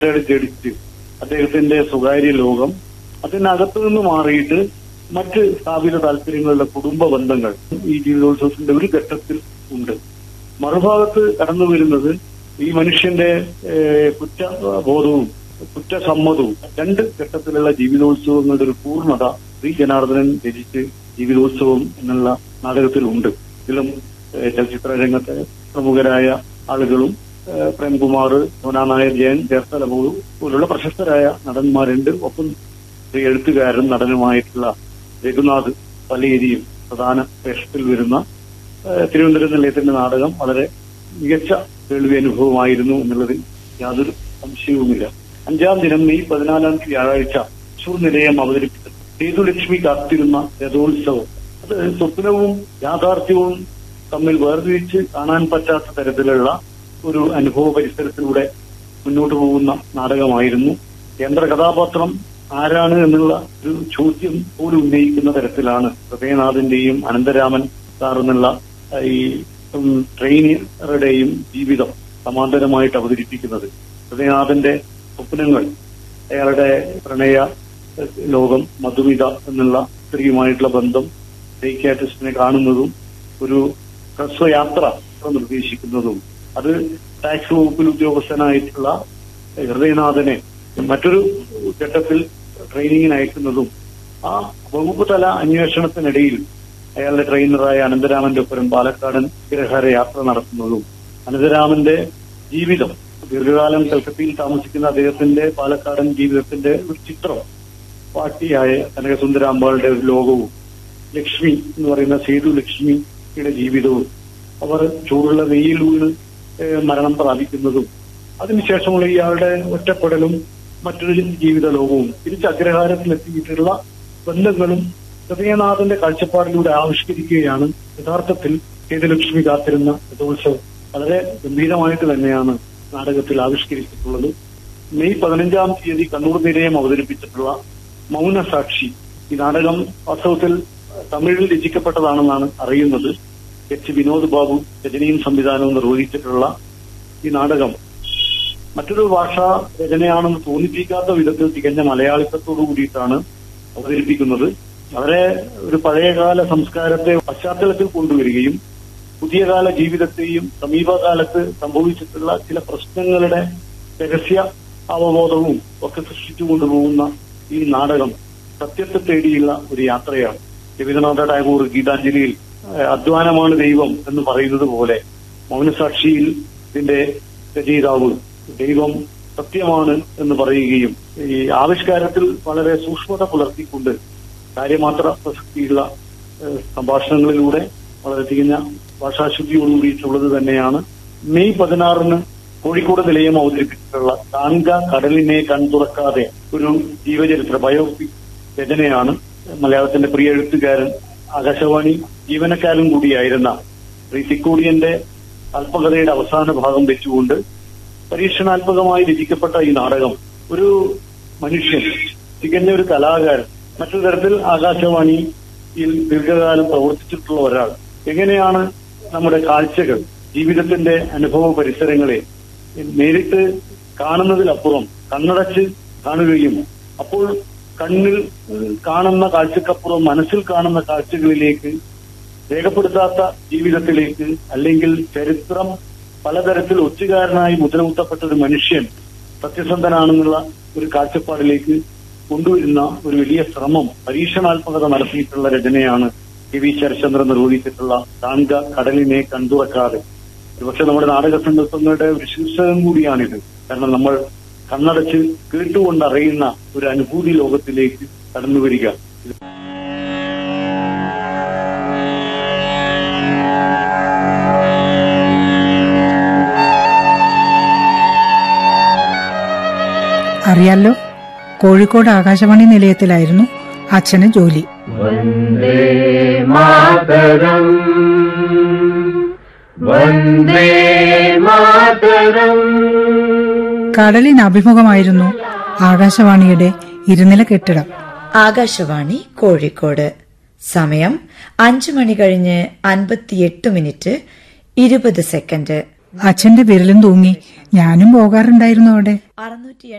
ജഡിച്ച് അദ്ദേഹത്തിന്റെ സ്വകാര്യ ലോകം അതിനകത്തു നിന്ന് മാറിയിട്ട് മറ്റ് സ്ഥാപിത താല്പര്യങ്ങളുടെ കുടുംബ ബന്ധങ്ങൾ ഈ ജീവിതോത്സവത്തിന്റെ ഒരു ഘട്ടത്തിൽ ഉണ്ട് മറുഭാഗത്ത് കടന്നു വരുന്നത് ഈ മനുഷ്യന്റെ ഏഹ്, കുറ്റബോധവും കുറ്റസമ്മതവും രണ്ട് ഘട്ടത്തിലുള്ള ജീവിതോത്സവങ്ങളുടെ ഒരു പൂർണ്ണത ശ്രീ ജനാർദ്ദനൻ രചിച്ച് ജീവിതോത്സവം എന്നുള്ള നാടകത്തിലുണ്ട് ഇതിലും ഏഹ്, ചലച്ചിത്ര രംഗത്തെ പ്രമുഖരായ ആളുകളും ഏഹ്, പ്രേംകുമാർ സോനാ നായർ ജയൻ ജയസ്ഥല പോലുള്ള പ്രശസ്തരായ നടന്മാരുണ്ട് ഒപ്പം ശ്രീ എഴുത്തുകാരനും നടനുമായിട്ടുള്ള രഘുനാഥ് പലേരിയും പ്രധാന വേഷത്തിൽ വരുന്ന ഏഹ്, തിരുവനന്തപുരം നിലയത്തിന്റെ നാടകം വളരെ മികച്ച കേൾവി അനുഭവമായിരുന്നു എന്നുള്ളതിൽ യാതൊരു സംശയവുമില്ല അഞ്ചാം ദിനം മെയ് പതിനാലാം തീയതി വ്യാഴാഴ്ച തൃശൂർ നിലയം അവതരിപ്പിച്ച സേതുലക്ഷ്മി കാത്തിരുന്ന രഥോത്സവം അത് സ്വപ്നവും യാഥാർത്ഥ്യവും തമ്മിൽ വേർതിരിച്ച് കാണാൻ പറ്റാത്ത തരത്തിലുള്ള ഒരു അനുഭവ പരിസരത്തിലൂടെ മുന്നോട്ട് പോകുന്ന നാടകമായിരുന്നു കേന്ദ്ര കഥാപാത്രം ആരാണ് എന്നുള്ള ഒരു ചോദ്യം പോലും ഉന്നയിക്കുന്ന തരത്തിലാണ് ഹൃദയനാഥിന്റെയും അനന്തരാമൻ സാർ എന്നുള്ള ആ, ഈ ഉം, ട്രെയിനറുടെയും ജീവിതം സമാന്തരമായിട്ട് അവതരിപ്പിക്കുന്നത് ഹൃദയനാഥന്റെ സ്വപ്നങ്ങൾ അയാളുടെ പ്രണയ ഏഹ്, ലോകം മധുമിത എന്നുള്ള സ്ത്രീയുമായിട്ടുള്ള ബന്ധം സൈക്യാട്രിസ്റ്റിനെ കാണുന്നതും ഒരു ഹ്രസ്വയാത്ര നിർദ്ദേശിക്കുന്നതും അത് ടാക്സ് വകുപ്പിൽ ഉദ്യോഗസ്ഥനായിട്ടുള്ള ഹൃദയനാഥനെ മറ്റൊരു ഘട്ടത്തിൽ ട്രെയിനിങ്ങിന് അയക്കുന്നതും ആ വകുപ്പ് തല അന്വേഷണത്തിനിടയിൽ അയാളുടെ ട്രെയിനറായ അനന്തരാമന്റെ ഒപ്പരം പാലക്കാടൻ ഗ്രഹാര യാത്ര നടത്തുന്നതും അനന്തരാമന്റെ ജീവിതം ദീർഘകാലം കൽക്കത്തയിൽ താമസിക്കുന്ന അദ്ദേഹത്തിന്റെ പാലക്കാടൻ ജീവിതത്തിന്റെ ഒരു ചിത്രം പാട്ടിയായ കനകസുന്ദരാമ്പാളുടെ ഒരു ലോകവും ലക്ഷ്മി എന്ന് പറയുന്ന സേതു ലക്ഷ്മിയുടെ ജീവിതവും അവർ ചൂടുള്ള വെയിൽ വീണ് ഏഹ്, മരണം പ്രാപിക്കുന്നതും അതിനുശേഷമുള്ള ഇയാളുടെ ഒറ്റപ്പെടലും മറ്റൊരു ജീവിത ലോകവും തിരിച്ച് അഗ്രഹാരത്തിലെത്തിയിട്ടുള്ള ബന്ധങ്ങളും ഹൃദയനാഥന്റെ കാഴ്ചപ്പാടിലൂടെ ആവിഷ്കരിക്കുകയാണ് യഥാർത്ഥത്തിൽ സേതുലക്ഷ്മി കാത്തിരുന്ന രഥോത്സവം വളരെ ഗംഭീരമായിട്ട് തന്നെയാണ് നാടകത്തിൽ ആവിഷ്കരിച്ചിട്ടുള്ളത് മെയ് പതിനഞ്ചാം തീയതി കണ്ണൂർ നിലയം അവതരിപ്പിച്ചിട്ടുള്ള മൗനസാക്ഷി ഈ നാടകം വാസ്തവത്തിൽ തമിഴിൽ രചിക്കപ്പെട്ടതാണെന്നാണ് അറിയുന്നത് എച്ച് വിനോദ് ബാബു രചനയും സംവിധാനവും നിർവഹിച്ചിട്ടുള്ള ഈ നാടകം മറ്റൊരു ഭാഷാ രചനയാണെന്ന് തോന്നിപ്പിക്കാത്ത വിധത്തിൽ തികഞ്ഞ മലയാളിത്തത്തോടു കൂടിയിട്ടാണ് അവതരിപ്പിക്കുന്നത് വളരെ ഒരു പഴയകാല സംസ്കാരത്തെ പശ്ചാത്തലത്തിൽ കൊണ്ടുവരികയും പുതിയ കാല ജീവിതത്തെയും സമീപകാലത്ത് സംഭവിച്ചിട്ടുള്ള ചില പ്രശ്നങ്ങളുടെ രഹസ്യ അവബോധവും ഒക്കെ സൃഷ്ടിച്ചു കൊണ്ടുപോകുന്ന ഈ നാടകം സത്യത്തെ തേടിയുള്ള ഒരു യാത്രയാണ് രവീന്ദ്രനാഥ ടാഗോർ ഗീതാഞ്ജലിയിൽ ഏഹ്, അധ്വാനമാണ് ദൈവം എന്ന് പറയുന്നത് പോലെ മൗനസാക്ഷിയിൽ ഇതിന്റെ രചയിതാവ് ദൈവം സത്യമാണ് എന്ന് പറയുകയും ഈ ആവിഷ്കാരത്തിൽ വളരെ സൂക്ഷ്മത പുലർത്തിക്കൊണ്ട് കാര്യമാത്ര പ്രസക്തിയുള്ള ഏഹ്, സംഭാഷണങ്ങളിലൂടെ വളരെ തികഞ്ഞ ഭാഷാശുദ്ധിയോടുകൂടിയിട്ടുള്ളത് തന്നെയാണ് മെയ് പതിനാറിന് കോഴിക്കോട് നിലയം അവതരിപ്പിച്ചിട്ടുള്ള കാൺക കടലിനെ കൺതുറക്കാതെ ഒരു ജീവചരിത്ര ബയോപിക് രചനയാണ് മലയാളത്തിന്റെ പ്രിയ എഴുത്തുകാരൻ ആകാശവാണി ജീവനക്കാരൻ കൂടിയായിരുന്ന ശ്രീ തിക്കോടിയന്റെ അല്പകഥയുടെ അവസാന ഭാഗം വെച്ചുകൊണ്ട് പരീക്ഷണാത്മകമായി രചിക്കപ്പെട്ട ഈ നാടകം ഒരു മനുഷ്യൻ തികഞ്ഞ ഒരു കലാകാരൻ മറ്റൊരു തരത്തിൽ ആകാശവാണിയിൽ ദീർഘകാലം പ്രവർത്തിച്ചിട്ടുള്ള ഒരാൾ എങ്ങനെയാണ് നമ്മുടെ കാഴ്ചകൾ ജീവിതത്തിന്റെ അനുഭവ പരിസരങ്ങളെ നേരിട്ട് കാണുന്നതിലപ്പുറം കണ്ണടച്ച് കാണുകയും അപ്പോൾ കണ്ണിൽ ഏഹ്, കാണുന്ന കാഴ്ചക്കപ്പുറം മനസ്സിൽ കാണുന്ന കാഴ്ചകളിലേക്ക് രേഖപ്പെടുത്താത്ത ജീവിതത്തിലേക്ക് അല്ലെങ്കിൽ ചരിത്രം പലതരത്തിൽ ഒറ്റുകാരനായി മുദ്രകുത്തപ്പെട്ട ഒരു മനുഷ്യൻ സത്യസന്ധനാണെന്നുള്ള ഒരു കാഴ്ചപ്പാടിലേക്ക് കൊണ്ടുവരുന്ന ഒരു വലിയ ശ്രമം പരീക്ഷണാത്മകത നടത്തിയിട്ടുള്ള രചനയാണ് കെ വി ശരചന്ദ്രൻ നിർവഹിച്ചിട്ടുള്ള കാൺക കടലിനെ കണ്ടുറക്കാതെ ഒരുപക്ഷെ നമ്മുടെ നാടക സങ്കല്പങ്ങളുടെ ഒരു ശീർഷകം കൂടിയാണിത് കാരണം നമ്മൾ കണ്ണടച്ച് കേട്ടുകൊണ്ടറിയുന്ന ഒരു അനുഭൂതി ലോകത്തിലേക്ക് കടന്നു വരിക അറിയാലോ കോഴിക്കോട് ആകാശവാണി നിലയത്തിലായിരുന്നു അച്ഛന് ജോലി वन्दे मातरम् वन्दे मातरम् കടലിന് അഭിമുഖമായിരുന്നു ആകാശവാണിയുടെ ഇരുനില കെട്ടിടം ആകാശവാണി കോഴിക്കോട് സമയം അഞ്ചു മണി കഴിഞ്ഞ് അൻപത്തിയെട്ട് മിനിറ്റ് ഇരുപത് സെക്കൻഡ് അച്ഛന്റെ വിരലും തൂങ്ങി ഞാനും പോകാറുണ്ടായിരുന്നു അവിടെ അറുന്നൂറ്റി